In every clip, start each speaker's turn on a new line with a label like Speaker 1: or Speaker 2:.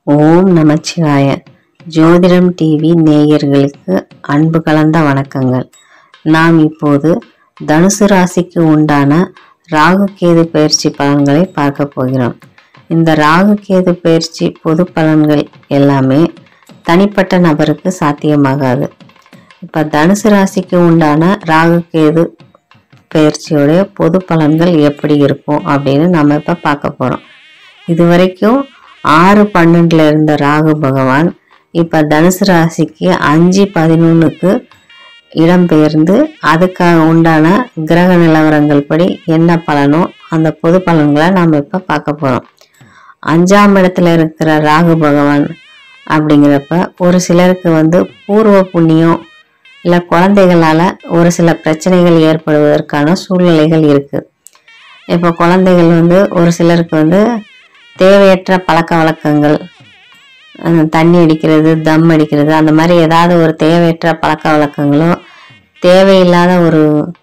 Speaker 1: ஓம் நமச்சிவாய ஜோதிடம் டிவி நேயர்களுக்கு அன்பு கலந்த வணக்கங்கள் நாம் இப்போது தனுசு ராசிக்கு உண்டான ராகு கேது பயிற்சி பலன்களை பார்க்க போகிறோம் இந்த ராகு கேது பயிற்சி பொது பலன்கள் எல்லாமே தனிப்பட்ட நபருக்கு சாத்தியமாகாது இப்போ தனுசு ராசிக்கு உண்டான ராகு கேது பயிற்சியோடைய பொது பலன்கள் எப்படி இருக்கும் அப்படின்னு நம்ம இப்போ பார்க்க போகிறோம் இது வரைக்கும் ஆறு பன்னெண்டுல இருந்த ராகு பகவான் இப்போ தனுசு ராசிக்கு அஞ்சு பதினொன்றுக்கு இடம்பெயர்ந்து அதுக்காக உண்டான கிரக நிலவரங்கள் படி என்ன பலனோ அந்த பொது பலன்களை நாம் இப்போ பார்க்க போகிறோம் அஞ்சாம் இடத்துல இருக்கிற ராகு பகவான் அப்படிங்கிறப்ப ஒரு சிலருக்கு வந்து பூர்வ புண்ணியம் இல்லை குழந்தைகளால் ஒரு சில பிரச்சனைகள் ஏற்படுவதற்கான சூழ்நிலைகள் இருக்குது இப்போ குழந்தைகள் வந்து ஒரு சிலருக்கு வந்து தேவையற்ற பழக்க வழக்கங்கள் அந்த தண்ணி அடிக்கிறது தம் அடிக்கிறது அந்த மாதிரி ஏதாவது ஒரு தேவையற்ற பழக்க வழக்கங்களோ தேவையில்லாத ஒரு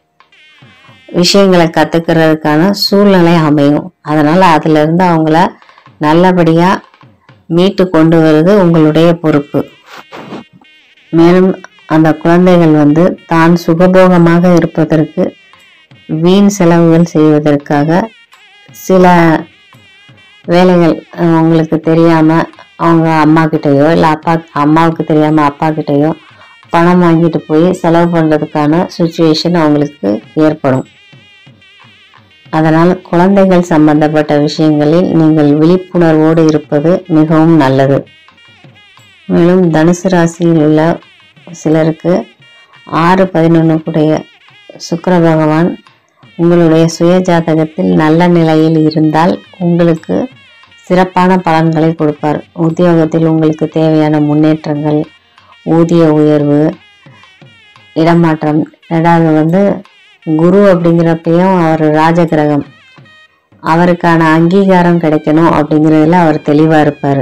Speaker 1: விஷயங்களை கற்றுக்கிறதுக்கான சூழ்நிலை அமையும் அதனால் அதிலிருந்து அவங்கள நல்லபடியாக மீட்டு கொண்டு வருது உங்களுடைய பொறுப்பு மேலும் அந்த குழந்தைகள் வந்து தான் சுகபோகமாக இருப்பதற்கு வீண் செலவுகள் செய்வதற்காக சில வேலைகள் அஹ், உங்களுக்கு தெரியாம அவங்க அம்மா கிட்டயோ இல்லை அப்பா அம்மாவுக்கு தெரியாம அப்பா கிட்டயோ பணம் வாங்கிட்டு போய் செலவு பண்றதுக்கான சுச்சுவேஷன் அவங்களுக்கு ஏற்படும் அதனால் குழந்தைகள் சம்பந்தப்பட்ட விஷயங்களில் நீங்கள் விழிப்புணர்வோடு இருப்பது மிகவும் நல்லது மேலும் தனுசு ராசியில் உள்ள சிலருக்கு ஆறு பதினொன்றுக்குடைய சுக்கிர பகவான் உங்களுடைய சுய ஜாதகத்தில் நல்ல நிலையில் இருந்தால் உங்களுக்கு சிறப்பான பலன்களை கொடுப்பார் உத்தியோகத்தில் உங்களுக்கு தேவையான முன்னேற்றங்கள் ஊதிய உயர்வு இடமாற்றம் ரெண்டாவது வந்து குரு அப்படிங்கிறப்பையும் அவர் ராஜகிரகம் அவருக்கான அங்கீகாரம் கிடைக்கணும் அப்படிங்கிறதுல அவர் தெளிவாக இருப்பார்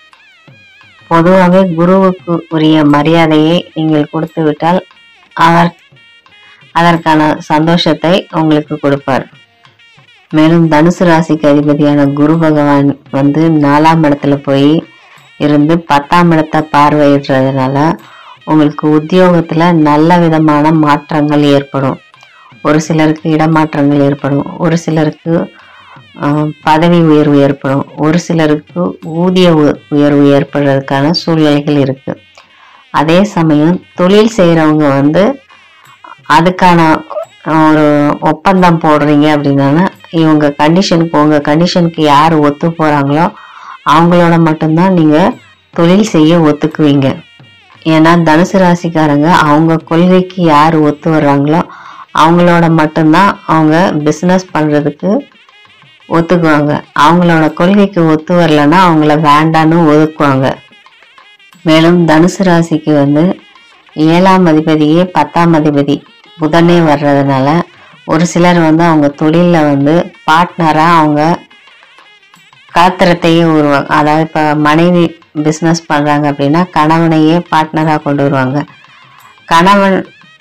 Speaker 1: பொதுவாகவே குருவுக்கு உரிய மரியாதையை நீங்கள் கொடுத்து விட்டால் அவர் அதற்கான சந்தோஷத்தை உங்களுக்கு கொடுப்பார் மேலும் தனுசு ராசிக்கு அதிபதியான குரு பகவான் வந்து நாலாம் இடத்துல போய் இருந்து பத்தாம் இடத்தை பார்வையிடுறதுனால உங்களுக்கு உத்தியோகத்துல நல்ல விதமான மாற்றங்கள் ஏற்படும் ஒரு சிலருக்கு இடமாற்றங்கள் ஏற்படும் ஒரு சிலருக்கு ஆஹ், பதவி உயர்வு ஏற்படும் ஒரு சிலருக்கு ஊதிய உ- உயர்வு ஏற்படுறதுக்கான சூழ்நிலைகள் இருக்கு அதே சமயம் தொழில் செய்கிறவங்க வந்து அதுக்கான ஒரு ஒப்பந்தம் போடுறீங்க அப்படின்னா இவங்க கண்டிஷனுக்கு உங்க கண்டிஷனுக்கு யார் ஒத்து போறாங்களோ அவங்களோட மட்டும்தான் நீங்க தொழில் செய்ய ஒத்துக்குவீங்க ஏன்னா தனுசு ராசிக்காரங்க அவங்க கொள்கைக்கு யார் ஒத்து வர்றாங்களோ அவங்களோட மட்டும்தான் அவங்க பிஸ்னஸ் பண்றதுக்கு ஒத்துக்குவாங்க அவங்களோட கொள்கைக்கு ஒத்து வரலன்னா அவங்கள வேண்டான்னு ஒதுக்குவாங்க மேலும் தனுசு ராசிக்கு வந்து ஏழாம் அதிபதியே பத்தாம் அதிபதி புதனே வர்றதுனால ஒரு சிலர் வந்து அவங்க தொழிலில் வந்து பார்ட்னராக அவங்க காத்திரத்தையே உருவாங்க அதாவது இப்போ மனைவி பிஸ்னஸ் பண்ணுறாங்க அப்படின்னா கணவனையே பார்ட்னராக கொண்டு வருவாங்க கணவன்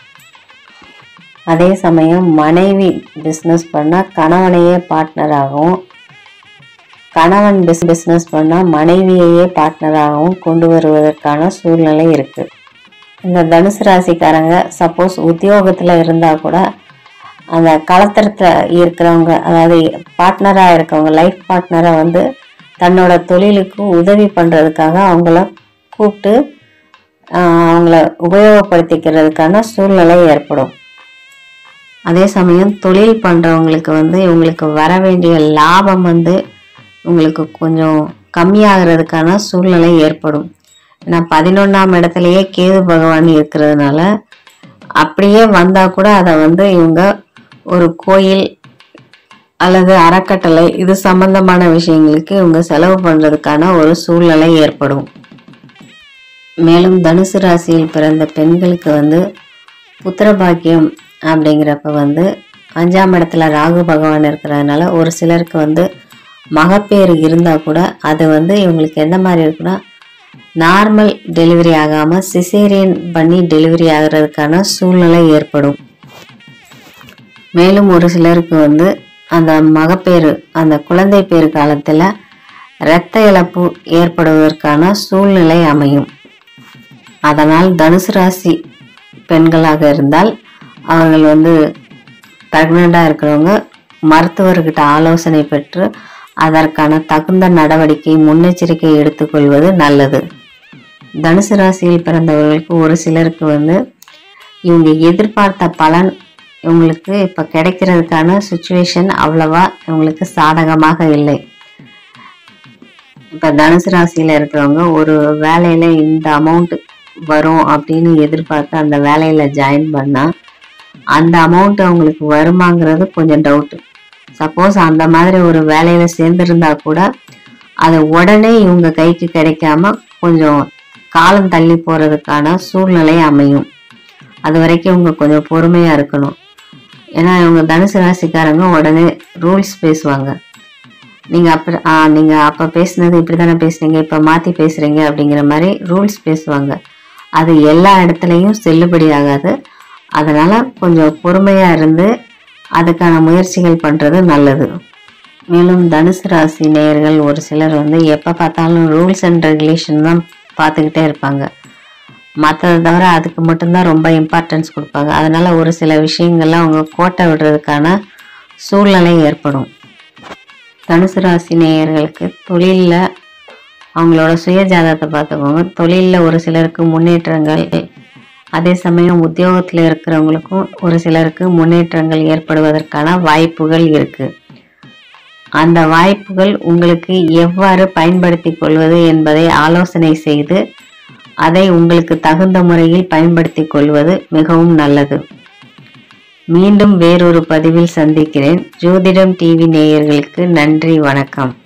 Speaker 1: அதே சமயம் மனைவி பிஸ்னஸ் பண்ணால் கணவனையே பார்ட்னராகவும் கணவன் பிஸ் பிஸ்னஸ் பண்ணால் மனைவியையே பார்ட்னராகவும் கொண்டு வருவதற்கான சூழ்நிலை இருக்குது இந்த தனுசு ராசிக்காரங்க சப்போஸ் உத்தியோகத்தில் இருந்தால் கூட அந்த களத்திரத்தில் இருக்கிறவங்க அதாவது பார்ட்னராக இருக்கவங்க லைஃப் பார்ட்னரை வந்து தன்னோட தொழிலுக்கு உதவி பண்ணுறதுக்காக அவங்கள கூப்பிட்டு ஆஹ், அவங்கள உபயோகப்படுத்திக்கிறதுக்கான சூழ்நிலை ஏற்படும் அதே சமயம் தொழில் பண்ணுறவங்களுக்கு வந்து இவங்களுக்கு வர வேண்டிய லாபம் வந்து உங்களுக்கு கொஞ்சம் கம்மியாகிறதுக்கான சூழ்நிலை ஏற்படும் ஏன்னா பதினொன்றாம் இடத்துலயே கேது பகவான் இருக்கிறதுனால அப்படியே வந்தால் கூட அதை வந்து இவங்க ஒரு கோயில் அல்லது அறக்கட்டளை இது சம்பந்தமான விஷயங்களுக்கு இவங்க செலவு பண்ணுறதுக்கான ஒரு சூழ்நிலை ஏற்படும் மேலும் தனுசு ராசியில் பிறந்த பெண்களுக்கு வந்து புத்திர பாக்கியம் அப்படிங்கிறப்ப வந்து அஞ்சாம் இடத்துல ராகு பகவான் இருக்கிறதுனால ஒரு சிலருக்கு வந்து மகப்பேறு இருந்தால் கூட அது வந்து இவங்களுக்கு எந்த மாதிரி இருக்குன்னா நார்மல் டெலிவரி ஆகாமல் சிசேரியன் பண்ணி டெலிவரி ஆகிறதுக்கான சூழ்நிலை ஏற்படும் மேலும் ஒரு சிலருக்கு வந்து அந்த மகப்பேறு அந்த குழந்தை பேறு காலத்தில் இரத்த இழப்பு ஏற்படுவதற்கான சூழ்நிலை அமையும் அதனால் தனுசு ராசி பெண்களாக இருந்தால் அவர்கள் வந்து ப்ரெக்னெண்ட்டாக இருக்கிறவங்க மருத்துவர்கிட்ட ஆலோசனை பெற்று அதற்கான தகுந்த நடவடிக்கை முன்னெச்சரிக்கை எடுத்துக்கொள்வது நல்லது தனுசு ராசியில் பிறந்தவர்களுக்கு ஒரு சிலருக்கு வந்து இவங்க எதிர்பார்த்த பலன் இவங்களுக்கு இப்போ கிடைக்கிறதுக்கான சுச்சுவேஷன் அவ்வளவா இவங்களுக்கு சாதகமாக இல்லை இப்போ தனுசு ராசியில் இருக்கிறவங்க ஒரு வேலையில் இந்த அமௌண்ட் வரும் அப்படின்னு எதிர்பார்த்து அந்த வேலையில் ஜாயின் பண்ணால் அந்த அமௌண்ட் அவங்களுக்கு வருமாங்கிறது கொஞ்சம் டவுட்டு சப்போஸ் அந்த மாதிரி ஒரு வேலையில் சேர்ந்துருந்தா கூட அது உடனே இவங்க கைக்கு கிடைக்காம கொஞ்சம் காலம் தள்ளி போகிறதுக்கான சூழ்நிலை அமையும் அது வரைக்கும் இவங்க கொஞ்சம் பொறுமையாக இருக்கணும் ஏன்னா இவங்க தனுசு ராசிக்காரங்க உடனே ரூல்ஸ் பேசுவாங்க நீங்கள் அப்போ ஆ நீங்கள் அப்போ பேசுனது இப்படி தானே பேசுனீங்க இப்போ மாற்றி பேசுகிறீங்க அப்படிங்கிற மாதிரி ரூல்ஸ் பேசுவாங்க அது எல்லா இடத்துலையும் செல்லுபடி ஆகாது அதனால் கொஞ்சம் பொறுமையாக இருந்து அதுக்கான முயற்சிகள் பண்ணுறது நல்லது மேலும் தனுசு ராசி நேயர்கள் ஒரு சிலர் வந்து எப்போ பார்த்தாலும் ரூல்ஸ் அண்ட் ரெகுலேஷன் தான் பார்த்துக்கிட்டே இருப்பாங்க மற்றதை தவிர அதுக்கு மட்டும்தான் ரொம்ப இம்பார்ட்டன்ஸ் கொடுப்பாங்க அதனால் ஒரு சில விஷயங்கள்லாம் அவங்க கோட்டை விடுறதுக்கான சூழ்நிலை ஏற்படும் தனுசு ராசி நேயர்களுக்கு தொழிலில் அவங்களோட சுயஜாதகத்தை பார்த்துக்கோங்க தொழிலில் ஒரு சிலருக்கு முன்னேற்றங்கள் அதே சமயம் உத்தியோகத்தில் இருக்கிறவங்களுக்கும் ஒரு சிலருக்கு முன்னேற்றங்கள் ஏற்படுவதற்கான வாய்ப்புகள் இருக்குது அந்த வாய்ப்புகள் உங்களுக்கு எவ்வாறு பயன்படுத்தி கொள்வது என்பதை ஆலோசனை செய்து அதை உங்களுக்கு தகுந்த முறையில் பயன்படுத்தி கொள்வது மிகவும் நல்லது மீண்டும் வேறொரு பதிவில் சந்திக்கிறேன் ஜோதிடம் டிவி நேயர்களுக்கு நன்றி வணக்கம்